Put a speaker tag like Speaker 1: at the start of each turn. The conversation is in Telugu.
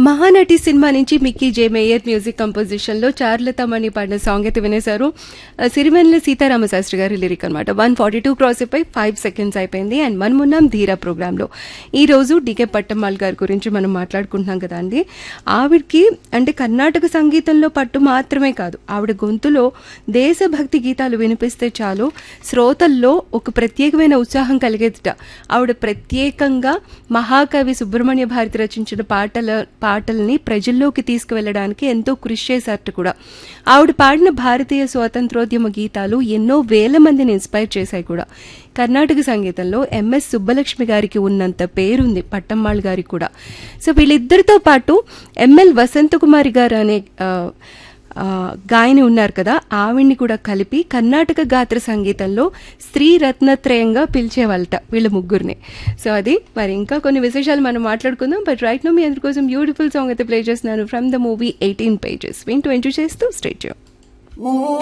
Speaker 1: మహానటి సినిమా నుంచి Mickey J Meyer music composition లో చార్లతమణి పాడిన సాంగ్ అయితే వినేశారు ఆ, సిరివెన్నెల సీతారామ శాస్త్రి గారి లిరిక్ అనమాట వన్ ఫార్టీ టూ క్రాస్ అయిపోయి ఫైవ్ సెకండ్స్ అయిపోయింది అండ్ మనమున్నాం ధీరా ప్రోగ్రామ్ లో ఈ రోజు డికే పట్టమ్మాల్ గారి గురించి మనం మాట్లాడుకుంటున్నాం కదా అండి ఆవిడకి అంటే కర్ణాటక సంగీతంలో పట్టు మాత్రమే కాదు ఆవిడ గొంతులో దేశభక్తి గీతాలు వినిపిస్తే చాలు శ్రోతల్లో ఒక ప్రత్యేకమైన ఉత్సాహం కలిగేదిట ఆవిడ ప్రత్యేకంగా మహాకవి సుబ్రహ్మణ్య భారతి రచించిన పాటల పాటల్ని ప్రజల్లోకి తీసుకువెళ్ళడానికి ఎంతో కృషి చేశారట కూడా ఆవిడ పాడిన భారతీయ స్వాతంత్రోద్యమ గీతాలు ఎన్నో వేల మందిని ఇన్స్పైర్ చేశాయి కూడా కర్ణాటక సంగీతంలో ఎంఎస్ సుబ్బలక్ష్మి గారికి ఉన్నంత పేరుంది పట్టమ్మాళ్ గారికి కూడా సో వీళ్ళిద్దరితో పాటు ఎంఎల్ వసంతకుమారి గారు అనే ఆ, ఆ, గాయని ఉన్నారు కదా ఆవిడ్ని కూడా కలిపి కర్ణాటక గాత్ర సంగీతంలో స్త్రీ రత్నత్రయంగా పిలిచేవాళ్ళట వీళ్ళ ముగ్గురిని సో అది మరి ఇంకా కొన్ని విశేషాలు మనం మాట్లాడుకుందాం బట్ రైట్ నో మీ అందరి కోసం బ్యూటిఫుల్ సాంగ్ అయితే ప్లే చేస్తున్నాను from the movie eighteen pages వింటూ ఎంజాయ్ చేస్తూ స్టేట్